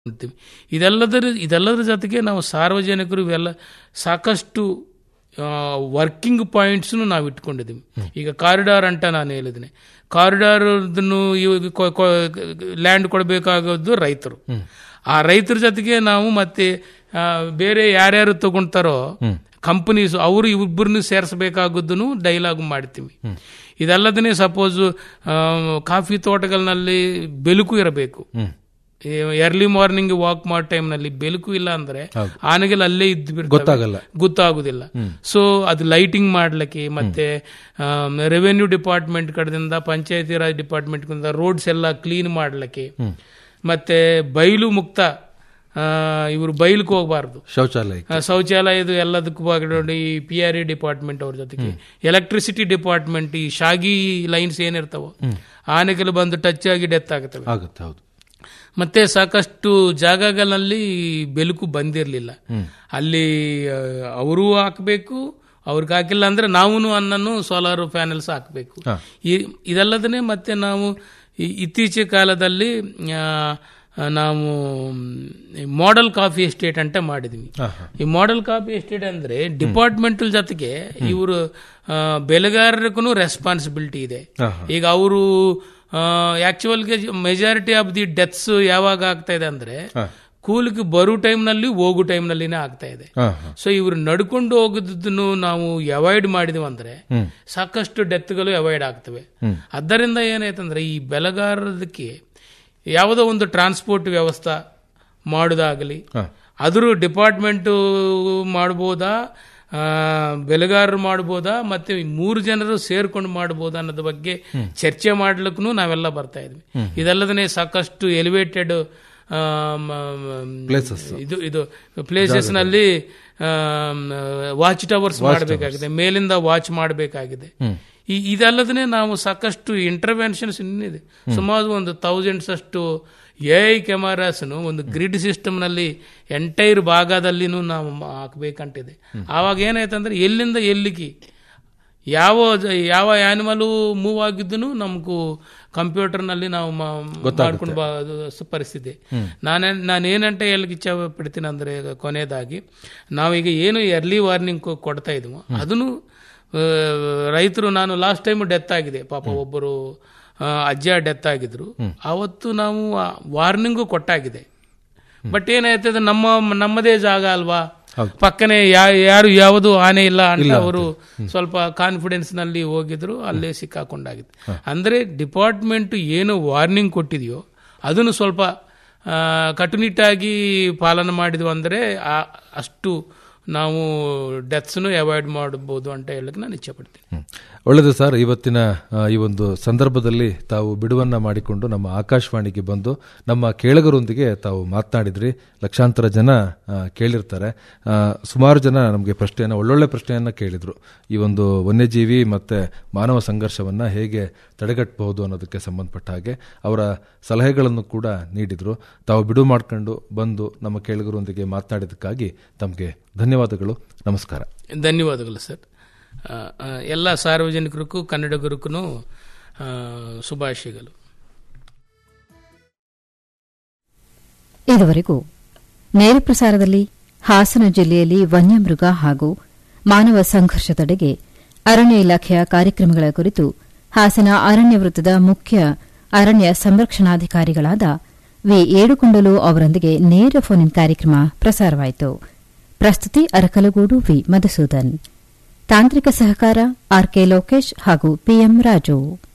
ಅಂತೀವಿ ಇದೆಲ್ಲದರ ಇದೆಲ್ಲದರ ಜೊತೆಗೆ ನಾವು ಸಾರ್ವಜನಿಕರು ಇವೆಲ್ಲ ಸಾಕಷ್ಟು ವರ್ಕಿಂಗ್ ಪಾಯಿಂಟ್ಸ್ನು ನಾವು ಇಟ್ಕೊಂಡಿದ್ದೀವಿ ಈಗ ಕಾರಿಡಾರ್ ಅಂತ ನಾನು ಹೇಳಿದ್ದೀನಿ ಕಾರಿಡಾರ್ ಲ್ಯಾಂಡ್ ಕೊಡಬೇಕಾಗೋದು ರೈತರು ಆ ರೈತರ ಜೊತೆಗೆ ನಾವು ಮತ್ತೆ ಆ, ಬೇರೆ ಯಾರ್ಯಾರು ತಗೊಂತಾರೋ ಕಂಪನೀಸ್ ಅವರು ಇಬ್ಬರನ್ನು ಸೇರಿಸಬೇಕಾಗುದನ್ನು ಡೈಲಾಗ್ ಮಾಡ್ತೀವಿ ಇದಲ್ಲದೇ ಸಪೋಸ್ ಕಾಫಿ ತೋಟಗಳಲ್ಲಿ ಬೆಳಕು ಇರಬೇಕು ಎರ್ಲಿ ಮಾರ್ನಿಂಗ್ ವಾಕ್ ಮಾಡೋ ಟೈಮ್ನಲ್ಲಿ ಬೆಳಕು ಇಲ್ಲ ಅಂದ್ರೆ ಆನೆಗೆಲ್ಲ ಅಲ್ಲೇ ಇದ್ದು ಬಿಡ್ತವೆ. ಗೊತ್ತಾಗಲ್ಲ. ಗೊತ್ತಾಗುದಿಲ್ಲ ಸೊ ಅದು ಲೈಟಿಂಗ್ ಮಾಡ್ಲಿಕ್ಕೆ ಮತ್ತೆ ರೆವೆನ್ಯೂ ಡಿಪಾರ್ಟ್ಮೆಂಟ್ ಕಡೆದಿಂದ ಪಂಚಾಯತಿ ರಾಜ್ ಡಿಪಾರ್ಟ್ಮೆಂಟ್ ಕಡೆಯಿಂದ ರೋಡ್ಸ್ ಎಲ್ಲ ಕ್ಲೀನ್ ಮಾಡ್ಲಿಕ್ಕೆ ಮತ್ತೆ ಬಯಲು ಮುಕ್ತ ಇವರು ಬಯಲಿಗೆ ಹೋಗಬಾರ್ದು ಶೌಚಾಲಯ ಆ, ಶೌಚಾಲಯದು ಎಲ್ಲದಕ್ಕೂ ಬಾಗಿಲು ಈ ಪಿ ಆರ್ ಇ ಡಿಪಾರ್ಟ್ಮೆಂಟ್ ಅವ್ರ ಜೊತೆಗೆ ಎಲೆಕ್ಟ್ರಿಸಿಟಿ ಡಿಪಾರ್ಟ್ಮೆಂಟ್ ಈ ಶಾಗಿ ಲೈನ್ಸ್ ಏನಿರ್ತಾವೋ ಆನೆಗಳು ಬಂದು ಟಚ್ ಆಗಿ ಡೆತ್ ಆಗುತ್ತವೆ ಆಗುತ್ತೆ ಹೌದು ಮತ್ತೆ ಸಾಕಷ್ಟು ಜಾಗಗಳಲ್ಲಿ ಬೆಳಕು ಬಂದಿರಲಿಲ್ಲ ಅಲ್ಲಿ ಅವರು ಹಾಕಬೇಕು ಅವ್ರಿಗೆ ಹಾಕಿಲ್ಲ ಅಂದ್ರೆ ನಾವು ಅನ್ನನ್ನು ಸೋಲಾರ್ ಪ್ಯಾನೆಲ್ಸ್ ಹಾಕಬೇಕು ಇದಲ್ಲದೇ ಮತ್ತೆ ನಾವು ಈ- ಇತ್ತೀಚಿನ ಕಾಲದಲ್ಲಿ ಆ, ನಾವು ಮಾಡೆಲ್ ಕಾಫಿ ಎಸ್ಟೇಟ್ ಅಂತ ಮಾಡಿದ್ವಿ ಈ ಮಾಡೆಲ್ ಕಾಫಿ ಎಸ್ಟೇಟ್ ಅಂದ್ರೆ ಡಿಪಾರ್ಟ್ಮೆಂಟಲ್ ಜೊತೆಗೆ ಇವರು ಬೆಳೆಗಾರರಿಗೂ ರೆಸ್ಪಾನ್ಸಿಬಿಲಿಟಿ ಇದೆ ಈಗ ಅವರು ಆಕ್ಚುವಲ್ಗೆ ಮೆಜಾರಿಟಿ ಆಫ್ ದಿ ಡೆತ್ಸ್ ಯಾವಾಗ ಆಗ್ತಾ ಇದೆ ಅಂದ್ರೆ ಕೂಲಿಗೆ ಬರೋ ಟೈಮ್ನಲ್ಲಿ ಹೋಗೋ ಟೈಮ್ನಲ್ಲಿನೇ ಆಗ್ತಾ ಇದೆ ಹಾ, ಹಾ. ಸೊ ಇವರು ನಡ್ಕೊಂಡು ಹೋಗೋದನ್ನು ನಾವು ಅವಾಯ್ಡ್ ಮಾಡಿದ್ವಿ ಅಂದ್ರೆ ಸಾಕಷ್ಟು ಡೆತ್ಗಳು ಅವಾಯ್ಡ್ ಆಗ್ತವೆ ಅದರಿಂದ ಏನಾಯ್ತಂದ್ರೆ ಈ ಬೆಳೆಗಾರದಕ್ಕೆ ಯಾವುದೋ ಒಂದು ಟ್ರಾನ್ಸ್ಪೋರ್ಟ್ ವ್ಯವಸ್ಥೆ ಮಾಡೋದಾಗಲಿ ಅದ್ರ ಡಿಪಾರ್ಟ್ಮೆಂಟ್ ಮಾಡ್ಬೋದಾ ಆ, ಬೆಳೆಗಾರರು ಮಾಡ್ಬೋದಾ ಮತ್ತೆ ಈ ಮೂರು ಜನರು ಸೇರ್ಕೊಂಡು ಮಾಡ್ಬೋದಾ ಅನ್ನೋದ್ರ ಬಗ್ಗೆ ಚರ್ಚೆ ಮಾಡ್ಲಿಕ್ಕೂ ನಾವೆಲ್ಲ ಬರ್ತಾ ಇದ್ವಿ ಇದಲ್ಲದೇ ಸಾಕಷ್ಟು ಎಲಿವೇಟೆಡ್ Places. ಇದು ಇದು ಪ್ಲೇಸಸ್ ನಲ್ಲಿ ವಾಚ್ ಟವರ್ಸ್ ಮಾಡಬೇಕಾಗಿದೆ ಮೇಲಿಂದ ವಾಚ್ ಮಾಡಬೇಕಾಗಿದೆ ಈ ಇದಲ್ಲದೇ ನಾವು ಸಾಕಷ್ಟು ಇಂಟರ್ವೆನ್ಷನ್ಸ್ ಇನ್ನಿದೆ ಸುಮಾರು ಒಂದು ಥೌಸಂಡ್ಸ್ ಅಷ್ಟು ಎ ಐ ಕ್ಯಾಮರಾಸ್ನು ಒಂದು ಗ್ರಿಡ್ ಸಿಸ್ಟಮ್ ನಲ್ಲಿ ಎಂಟೈರ್ ಭಾಗದಲ್ಲಿನೂ ನಾವು ಹಾಕ್ಬೇಕಂತಿದೆ ಆವಾಗ ಏನಾಯ್ತಂದ್ರೆ ಎಲ್ಲಿಂದ ಎಲ್ಲಿಗೆ ಯಾವ ಜ- ಯಾವ ಆನಿಮಲ್ ಮೂವ್ ಆಗಿದ್ದನು ನಮಗೂ ಕಂಪ್ಯೂಟರ್ನಲ್ಲಿ ನಾವು ಮಾ- ಮಾಡ್ಕೊಂಡು ಬಾ ಅದು ಸ- ಪರಿಸ್ಥಿತಿ ನಾನೇ ನಾನು ಏನಂತ ಹೇಳಕ್ಕೆ ಇಚ್ಛೆ ಪಡ್ತೀನಿ ಅಂದ್ರೆ ಈಗ ಕೊನೆಯದಾಗಿ ನಾವೀಗ ಏನು ಎರ್ಲಿ ವಾರ್ನಿಂಗ್ ಕೊಡ್ತಾ ಇದ್ವು ಅದನ್ನು ಆ, ರೈತರು ನಾನು ಲಾಸ್ಟ್ ಟೈಮ್ ಡೆತ್ ಆಗಿದೆ ಪಾಪ ಒಬ್ಬರು ಆ, ಅಜ್ಜ ಡೆತ್ ಆಗಿದ್ರು ಅವತ್ತು ನಾವು ವಾರ್ನಿಂಗು ಕೊಟ್ಟಾಗಿದೆ ಬಟ್ ಏನಾಯ್ತದೆ ನಮ್ಮ ನಮ್ಮದೇ ಜಾಗ ಅಲ್ವಾ ಪಕ್ಕನೆ ಯಾ- ಯಾರು ಯಾವುದು ಆನೆ ಇಲ್ಲ ಅಂತ ಅವರು ಸ್ವಲ್ಪ ಕಾನ್ಫಿಡೆನ್ಸ್ ನಲ್ಲಿ ಹೋಗಿದ್ರು ಅಲ್ಲೇ ಸಿಕ್ಕಾಕೊಂಡಾಗಿತ್ತು ಅಂದ್ರೆ ಡಿಪಾರ್ಟ್ಮೆಂಟ್ ಏನು ವಾರ್ನಿಂಗ್ ಕೊಟ್ಟಿದೆಯೋ ಅದನ್ನು ಸ್ವಲ್ಪ ಆ, ಕಟ್ಟುನಿಟ್ಟಾಗಿ ಪಾಲನೆ ಮಾಡಿದ್ವು ಅಂದ್ರೆ ಆ- ಅಷ್ಟು ನಾವು ಡೆತ್ಸ್ನು ಅವಾಯ್ಡ್ ಮಾಡಬಹುದು ಅಂತ ಹೇಳಕ್ಕೆ ನಾನು ಇಚ್ಛೆ ಪಡ್ತೀನಿ ಹ್ಮ್. ಒಳ್ಳೆಯದು ಸರ್ ಇವತ್ತಿನ ಆ, ಈ ಒಂದು ಸಂದರ್ಭದಲ್ಲಿ ತಾವು ಬಿಡುವನ್ನ ಮಾಡಿಕೊಂಡು ನಮ್ಮ ಆಕಾಶವಾಣಿಗೆ ಬಂದು ನಮ್ಮ ಕೇಳಗರೊಂದಿಗೆ ತಾವು ಮಾತನಾಡಿದ್ರಿ ಲಕ್ಷಾಂತರ ಜನ ಆ, ಕೇಳಿರ್ತಾರೆ ಆ, ಸುಮಾರು ಜನ ನಮಗೆ ಪ್ರಶ್ನೆಯನ್ನ ಒಳ್ಳೊಳ್ಳೆ ಪ್ರಶ್ನೆಯನ್ನ ಕೇಳಿದ್ರು ಈ ಒಂದು ವನ್ಯಜೀವಿ ಮತ್ತೆ ಮಾನವ ಸಂಘರ್ಷವನ್ನ ಹೇಗೆ ತಡೆಗಟ್ಟಬಹುದು ಅನ್ನೋದಕ್ಕೆ ಸಂಬಂಧಪಟ್ಟ ಹಾಗೆ ಅವರ ಸಲಹೆಗಳನ್ನು ಕೂಡ ನೀಡಿದ್ರು ತಾವು ಬಿಡುವು ಮಾಡ್ಕೊಂಡು ಬಂದು ನಮ್ಮ ಕೇಳಗರೊಂದಿಗೆ ಮಾತನಾಡಿದ್ದಕ್ಕಾಗಿ ತಮಗೆ ಧನ್ಯವಾದಗಳು ನಮಸ್ಕಾರ ಧನ್ಯವಾದಗಳು ಸರ್ ಆ, ಆ, ಎಲ್ಲ ಸಾರ್ವಜನಿಕರಿಗೂ ಕನ್ನಡಿಗರಿಗೂ ಶುಭಾಶಯಗಳು ಇದುವರೆಗೂ ನೇರ ಪ್ರಸಾರದಲ್ಲಿ ಹಾಸನ ಜಿಲ್ಲೆಯಲ್ಲಿ ವನ್ಯಮೃಗ ಹಾಗೂ ಮಾನವ ಸಂಘರ್ಷ ತಡೆಗೆ ಅರಣ್ಯ ಇಲಾಖೆಯ ಕಾರ್ಯಕ್ರಮಗಳ ಕುರಿತು ಹಾಸನ ಅರಣ್ಯ ವೃತ್ತದ ಮುಖ್ಯ ಅರಣ್ಯ ಸಂರಕ್ಷಣಾಧಿಕಾರಿಗಳಾದ ವಿ ಏಡುಕೊಂಡಲು ಅವರೊಂದಿಗೆ ನೇರ ಫೋನ್ ಇನ್ ಕಾರ್ಯಕ್ರಮ ಪ್ರಸಾರವಾಯಿತು ಪ್ರಸ್ತುತಿ ಅರಕಲಗೂಡು ವಿ ಮಧುಸೂದನ್ ತಾಂತ್ರಿಕ ಸಹಕಾರ ಆರ್ಕೆ ಲೋಕೇಶ್ ಹಾಗೂ ಪಿಎಂ ರಾಜು